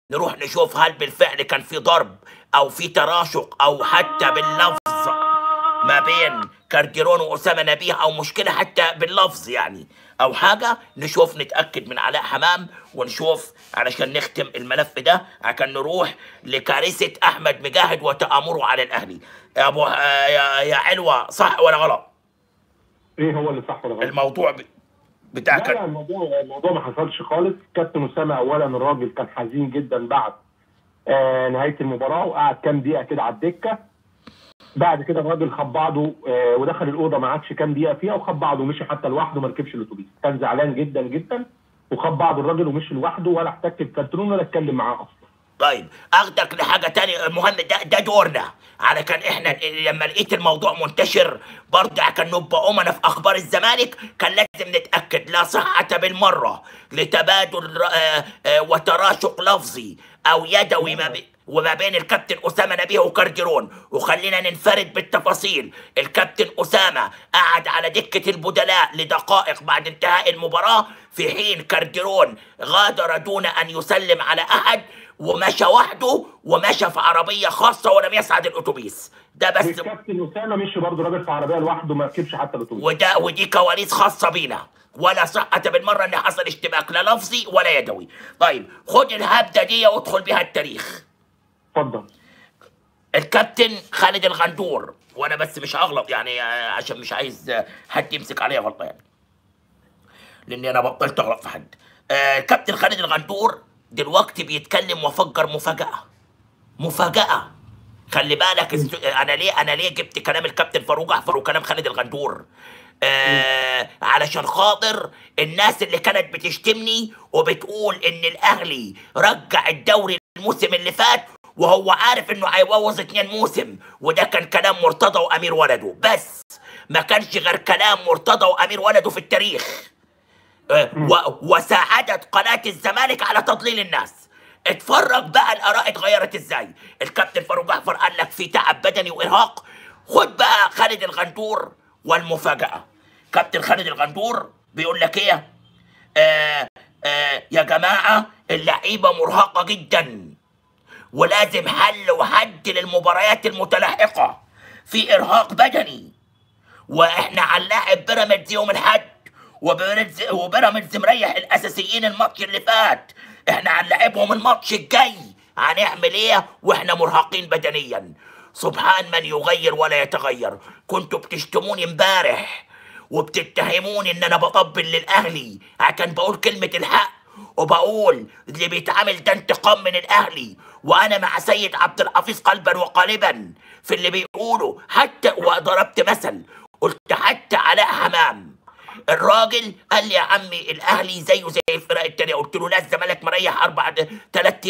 نروح نشوف هل بالفعل كان في ضرب او في تراشق او حتى باللفظ ما بين كارجيرون واسامه نبيه او مشكله حتى باللفظ يعني او حاجه نشوف نتاكد من علاء حمام ونشوف علشان نختم الملف ده عشان نروح لكارثه احمد مجاهد وتامره على الاهلي يا ابو آه، يا يا علوه صح ولا غلط ايه هو اللي صح ولا غلط؟ الموضوع ب- بتاع لا لا كان الموضوع الموضوع ما حصلش خالص كابتن اسامه اولا الراجل كان حزين جدا بعد آه نهايه المباراه وقعد كام دقيقه كده على الدكه بعد كده الراجل خد بعضه آه ودخل الاوضه ما عادش كام دقيقه فيها وخد بعضه ومشي حتى لوحده ما ركبش الاتوبيس كان زعلان جدا جدا وخد بعض الراجل ومشي لوحده ولا احتك بكارتون ولا اتكلم معاه اصلا طيب اخدك لحاجه تانية المهم ده ده دورنا على كان احنا لما لقيت الموضوع منتشر برضه كان نبقى امنا في اخبار الزمالك كان لازم نتاكد لا صحه بالمره لتبادل آه، آه، وتراشق لفظي او يدوي ما بي وما بين الكابتن اسامه نبيه وكارجرون وخلينا ننفرد بالتفاصيل الكابتن اسامه قعد على دكه البدلاء لدقائق بعد انتهاء المباراه في حين كارجرون غادر دون ان يسلم على احد ومشى وحده ومشى في عربيه خاصه ولم يصعد الاتوبيس ده بس والكابتن اسامه مشي برضه راجل في عربيه لوحده ما ركبش حتى الاتوبيس وده ودي كواليس خاصه بينا ولا صحة بالمرة ان حصل اشتباك لا لفظي ولا يدوي طيب خد الهبدة دي وادخل بها التاريخ اتفضل الكابتن خالد الغندور وانا بس مش هغلط يعني آه، عشان مش عايز آه، حد يمسك عليا غلطه يعني لاني انا بطلت اغلط في حد آه، الكابتن خالد الغندور دلوقتي بيتكلم وفجر مفاجاه مفاجاه خلي بالك الس- انا ليه انا ليه جبت كلام الكابتن فاروق جعفر وكلام خالد الغندور آه علشان خاطر الناس اللي كانت بتشتمني وبتقول ان الاهلي رجع الدوري الموسم اللي فات وهو عارف انه هيبوظ اتنين موسم وده كان كلام مرتضى وامير ولده بس ما كانش غير كلام مرتضى وامير ولده في التاريخ آه، و- وساعدت قناة الزمالك على تضليل الناس اتفرج بقى الاراء اتغيرت ازاي الكابتن فاروق جعفر قال لك في تعب بدني وارهاق خد بقى خالد الغندور والمفاجأة كابتن خالد الغندور بيقول لك ايه آه آه يا جماعة اللعيبة مرهقة جدا ولازم حل وحد للمباريات المتلاحقة في إرهاق بدني واحنا هنلاعب بيراميدز يوم الاحد وبيراميدز وبيراميدز مريح الاساسيين الماتش اللي فات احنا هنلاعبهم الماتش الجاي هنعمل ايه واحنا مرهقين بدنيا سبحان من يغير ولا يتغير كنتوا بتشتموني امبارح وبتتهموني ان انا بطبل للاهلي عشان بقول كلمه الحق وبقول اللي بيتعامل ده انتقام من الاهلي وانا مع سيد عبد الحفيظ قلبا وقالبا في اللي بيقوله حتى وضربت مثل قلت حتى علاء حمام الراجل قال لي يا عمي الاهلي زيه زي الفرق التانية قلت له لا الزمالك مريح اربع ثلاث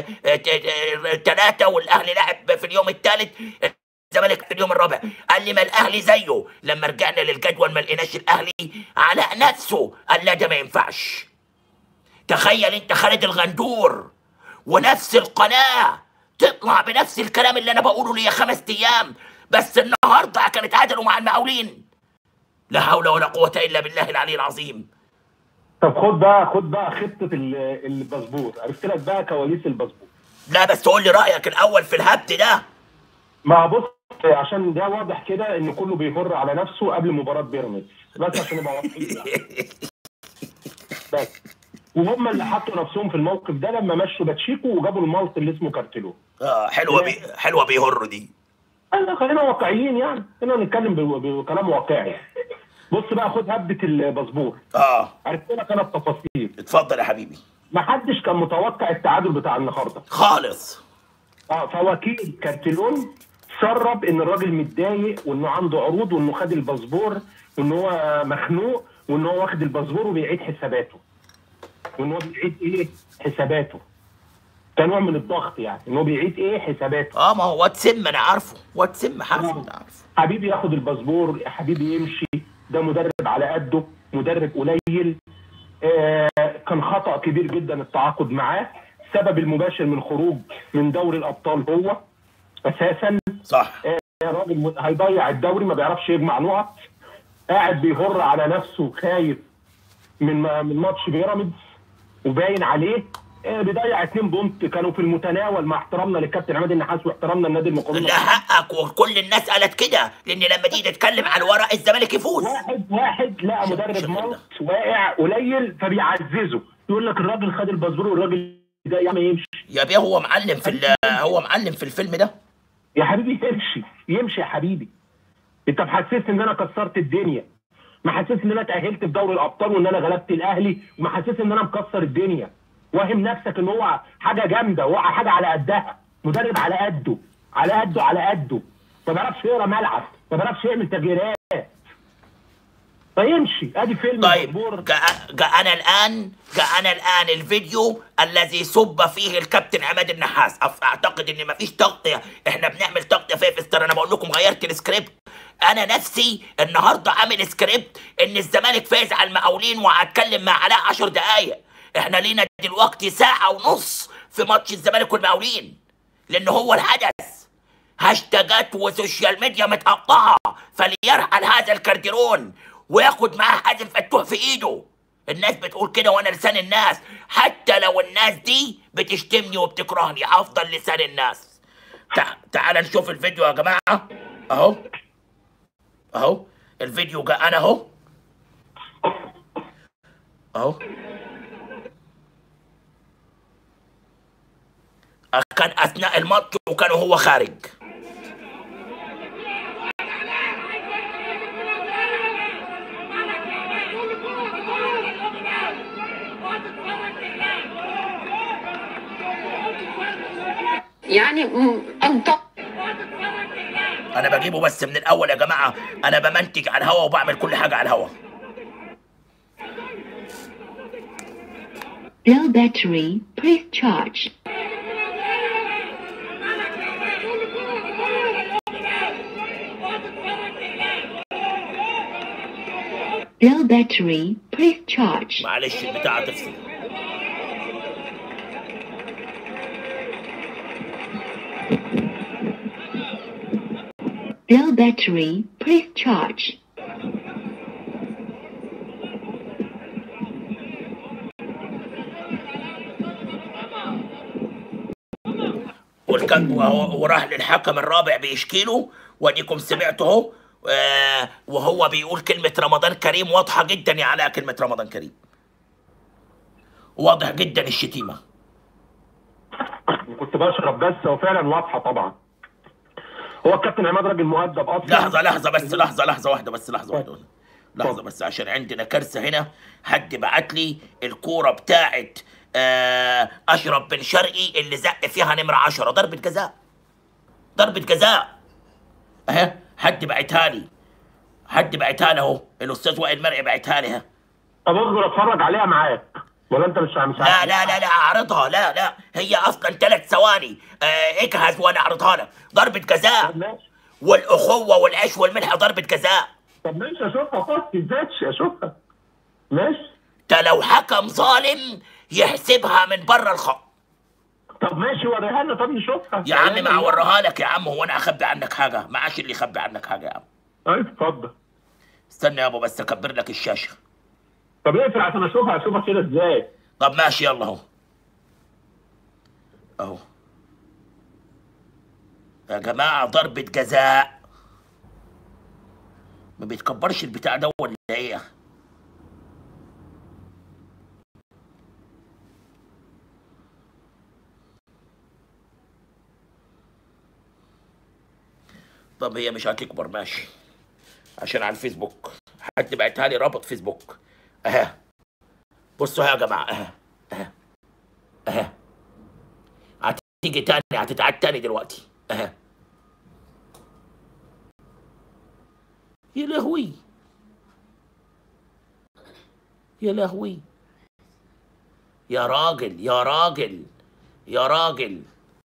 ثلاثه والاهلي لعب في اليوم الثالث الزمالك في اليوم الرابع قال لي ما الاهلي زيه لما رجعنا للجدول ما لقيناش الاهلي على نفسه قال لا ده ما ينفعش تخيل انت خالد الغندور ونفس القناة تطلع بنفس الكلام اللي انا بقوله ليا خمس ايام بس النهارده كانت اتعادلوا مع المقاولين لا حول ولا قوة الا بالله العلي العظيم طب خد بقى خد بقى خطه ال- الباسبور عرفت لك بقى كواليس الباسبور لا بس تقول لي رأيك الاول في الهبد ده ما بص عشان ده واضح كده ان كله بيهر على نفسه قبل مباراه بيراميدز بس عشان نبقى واضحين يعني. بس وهم اللي حطوا نفسهم في الموقف ده لما مشوا باتشيكو وجابوا المالت اللي اسمه كارتيلو اه حلوة بي... حلوة بيهر دي انا خلينا واقعيين يعني خلينا نتكلم ب- بكلام واقعي بص بقى خد هبده الباسبور اه عرفت لك انا التفاصيل اتفضل يا حبيبي ما حدش كان متوقع التعادل بتاع النهارده خالص اه فوكيل كارتيلون سرب ان الراجل متضايق وانه عنده عروض وانه خد الباسبور وان هو مخنوق وان هو واخد الباسبور وبيعيد حساباته وان هو بيعيد ايه حساباته ده نوع من الضغط يعني ان هو بيعيد ايه حساباته اه ما هو واد سم انا عارفه واد سم حرف انا عارفه حبيبي ياخد الباسبور حبيبي يمشي ده مدرب على قده مدرب قليل آه كان خطأ كبير جدا التعاقد معاه السبب المباشر من خروج من دوري الابطال هو اساسا صح آه راجل م- هيضيع الدوري ما بيعرفش يجمع نقط قاعد بيهر على نفسه خايف من من ماتش بيراميدز وباين عليه آه، بيضيع اتنين بونت كانوا في المتناول مع احترامنا للكابتن عماد النحاس واحترامنا لنادي المقاولون لا حقك وكل الناس قالت كده لان لما تيجي تتكلم على الورق الزمالك يفوز واحد واحد لقى شوف- مدرب شوف مالت واقع قليل فبيعززه يقول لك الراجل خد الباسبور والراجل ده يا عم يمشي يا بيه هو معلم في ال- هو معلم في الفيلم ده يا حبيبي يمشي يمشي يا حبيبي انت محسسني ان انا كسرت الدنيا محسسني ان انا اتاهلت في دوري الابطال وان انا غلبت الاهلي ومحسسني ان انا مكسر الدنيا واهم نفسك ان هو حاجه جامده هو حاجه على قدها مدرب على قده على قده على قده ما بيعرفش يقرا ملعب ما بيعرفش يعمل تغييرات فيمشي ادي فيلم طيب مجبور. جاء جاءنا الآن جاءنا الآن الفيديو الذي سب فيه الكابتن عماد النحاس أف- أعتقد إن مفيش تغطية إحنا بنعمل تغطية في فيستر أنا بقول لكم غيرت السكريبت أنا نفسي النهاردة عامل سكريبت إن الزمالك فاز على المقاولين وهتكلم مع علاء 10 دقايق إحنا لينا دلوقتي ساعة ونص في ماتش الزمالك والمقاولين لأن هو الحدث هاشتاجات وسوشيال ميديا متقطعة فليرحل هذا الكارديرون وياخد معاه حازم فتوح في ايده الناس بتقول كده وانا لسان الناس حتى لو الناس دي بتشتمني وبتكرهني هفضل لسان الناس تع... تعال نشوف الفيديو يا جماعة اهو اهو الفيديو جاء انا اهو اهو كان اثناء الماتش وكان هو خارج يعني م- أنت انا بجيبه بس من الاول يا جماعه انا بمنتج على الهوا وبعمل كل حاجه على الهوا Bill battery, please charge. Bill battery, please charge. معلش البتاعه تفصل Bill battery, please charge. والكم وهو- وراح للحكم الرابع بيشكي له واديكم سمعتوا اهو آه، وهو بيقول كلمه رمضان كريم واضحه جدا يا علاء كلمه رمضان كريم واضح جدا الشتيمه كنت بشرب بس وفعلا واضحه طبعا هو الكابتن عماد راجل مؤدب اصلا لحظة لحظة بس لحظة لحظة واحدة بس لحظة واحدة لحظة بس عشان عندنا كارثة هنا حد بعت لي الكورة بتاعت آه أشرف بن شرقي اللي زق فيها نمرة عشرة ضربة جزاء ضربة جزاء أهي حد بعتها لي حد بعتها لي أهو الأستاذ وائل مرعي بعتها لي ها طب اصبر اتفرج عليها معاك ولا انت مش مش لا لا لا لا أعرضها لا لا هي أصلا ثلاث ثواني آه اجهز وأنا أعرضها لك ضربة جزاء طب ماشي والأخوة والعيش والملح ضربة جزاء طب ماشي اشوفها خلاص ازايش اشوفها ماشي ده لو حكم ظالم يحسبها من بره الخط طب ماشي وريها لنا طب نشوفها يا عم ما اوريها لك يا عم هو انا اخبي عنك حاجه ما عادش اللي يخبي عنك حاجه يا عم طيب اتفضل استنى يابا بس اكبر لك الشاشه طب اقفل عشان اشوفها اشوفها كده ازاي طب ماشي يلا اهو اهو يا جماعه ضربه جزاء ما بيتكبرش البتاع ده ولا ايه طب هي مش هتكبر ماشي عشان على الفيسبوك حد بعتها لي رابط فيسبوك اها بصوا يا جماعه اها اها اها هتيجي تاني هتتعاد تاني دلوقتي اها يا لهوي يا لهوي يا راجل يا راجل يا راجل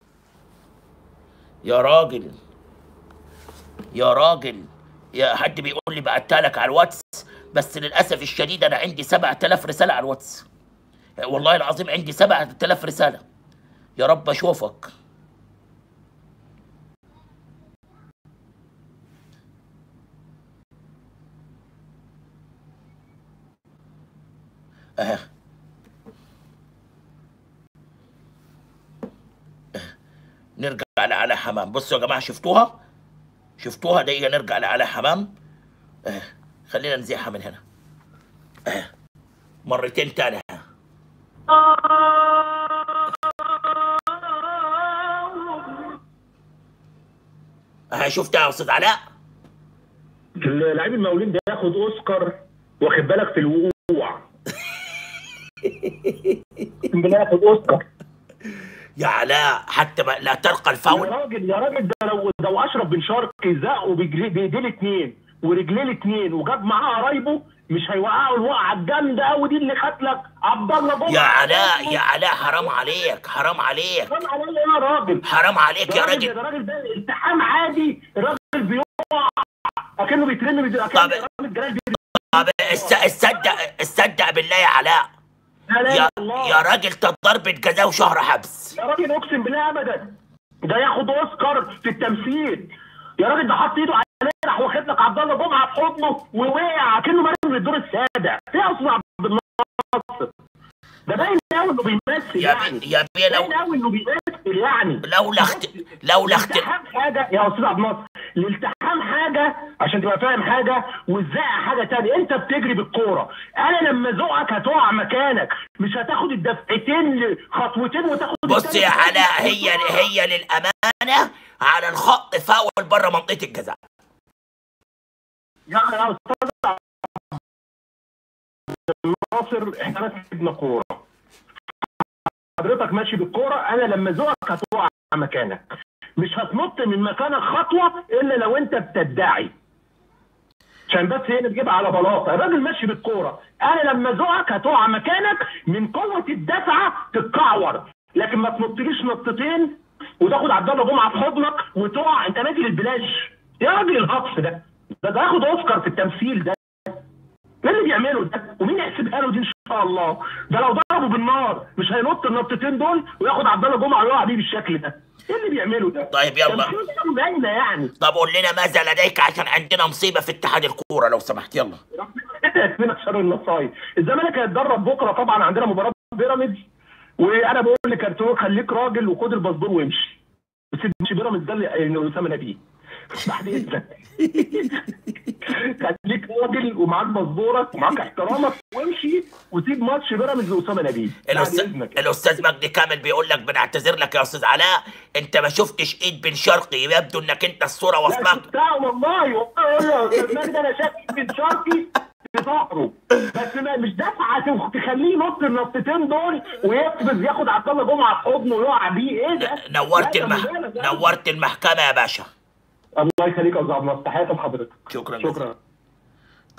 يا راجل يا راجل يا حد بيقول لي بعتها لك على الواتس بس للاسف الشديد انا عندي 7000 رساله على الواتس والله العظيم عندي 7000 رساله يا رب اشوفك اه نرجع لعلاء حمام بصوا يا جماعه شفتوها شفتوها دقيقه نرجع لعلاء حمام آه. خلينا نزيحها من هنا آه. مرتين تاني آه. شفتها يا استاذ علاء لعيب المقاولين ده ياخد اوسكار واخد بالك في الوقوع اقسم بالله ياخد اوسكار يا علاء حتى ما لا ترقى يا الفاول راجل يا راجل ده لو لو اشرف بن شرقي زقه بجري- بايديه الاثنين ورجليه الاثنين وجاب معاه قرايبه مش هيوقعوا الوقعه الجامده قوي دي اللي خد لك عبد الله جمعه يا علاء يا علاء حرام عليك حرام عليك حرام عليا يا راجل حرام عليك يا ده راجل ده راجل ده التحام عادي الراجل بيقع اكنه بيترن بيد- اكنه طب- راجل جلال طب الس- الصدق الصدق بالله يا علاء بيترن يا الله يا راجل ده ضربة جزاء وشهر حبس يا راجل اقسم بالله ابدا ده ياخد اوسكار في التمثيل يا راجل ده حط ايده عليه راح واخد لك عبد الله جمعه في حضنه ووقع كأنه مرمي من الدور السابع فين اصلا عبد الناصر ده باين قوي انه بيمثل يا يعني بي يا بي باين لو قوي انه بيمثل يعني لولا اخت لولا اخت الالتحام حاجه يا استاذ عبد الناصر الالتحام حاجه عشان تبقى فاهم حاجه والزقه حاجه تانية انت بتجري بالكوره انا لما ازقك هتقع مكانك مش هتاخد الدفعتين خطوتين وتاخد بص التانية يا خطوة. علاء هي هي للامانه على الخط فاول بره منطقه الجزاء يا يا استاذ عبد الناصر احنا بس لعبنا كوره حضرتك ماشي بالكوره انا لما ازقك هتقع مكانك مش هتنط من مكانك خطوه الا لو انت بتدعي عشان بس هي بتجيبها على بلاطه الراجل ماشي بالكوره انا لما ازقك هتقع مكانك من قوه الدفعه تتكعور لكن ما تنطليش نطتين وتاخد عبد الله جمعه في حضنك وتقع انت نازل البلاش يا راجل الهطس ده ده ده ياخد اوسكار في التمثيل ده ايه اللي بيعمله ده ومين يحسبها له دي ان شاء الله ده لو ضربه بالنار مش هينط النطتين دول وياخد عبد الله جمعه ويقع بيه بالشكل ده ايه اللي بيعمله ده طيب يلا. تمثيل ده باينه يعني طب قول لنا ماذا لديك عشان عندنا مصيبه في اتحاد الكوره لو سمحت يلا ربنا يكفينا شر النصايب الزمالك هيتدرب بكره طبعا عندنا مباراه بيراميدز وانا بقول لكارتون خليك راجل وخد الباسبور وامشي بس مش بيراميدز ده اللي اللي اسامه نبيه بعد اذنك خليك راجل ومعاك باسبورك ومعاك احترامك وامشي وسيب ماتش بيراميدز لاسامه نبيه بعد الأستاذ اذنك الأستاذ مجدي كامل بيقول لك بنعتذر لك يا أستاذ علاء أنت ما شفتش إيد بن شرقي يبدو إنك أنت الصورة لا واصلك شفتها والله والله يا استاذ مجدي انا شايف بن شرقي في ظهره بس ما مش دفعه تخليه ينط النطتين دول ويقفز ياخد عبد الله جمعه في حضنه ويقع بيه ايه ده؟ نورت لا، ده المح... مجالة ده. نورت المحكمة يا باشا الله يخليك يا استاذ عبد الناصر تحياتي لحضرتك شكرا جزيلا شكرا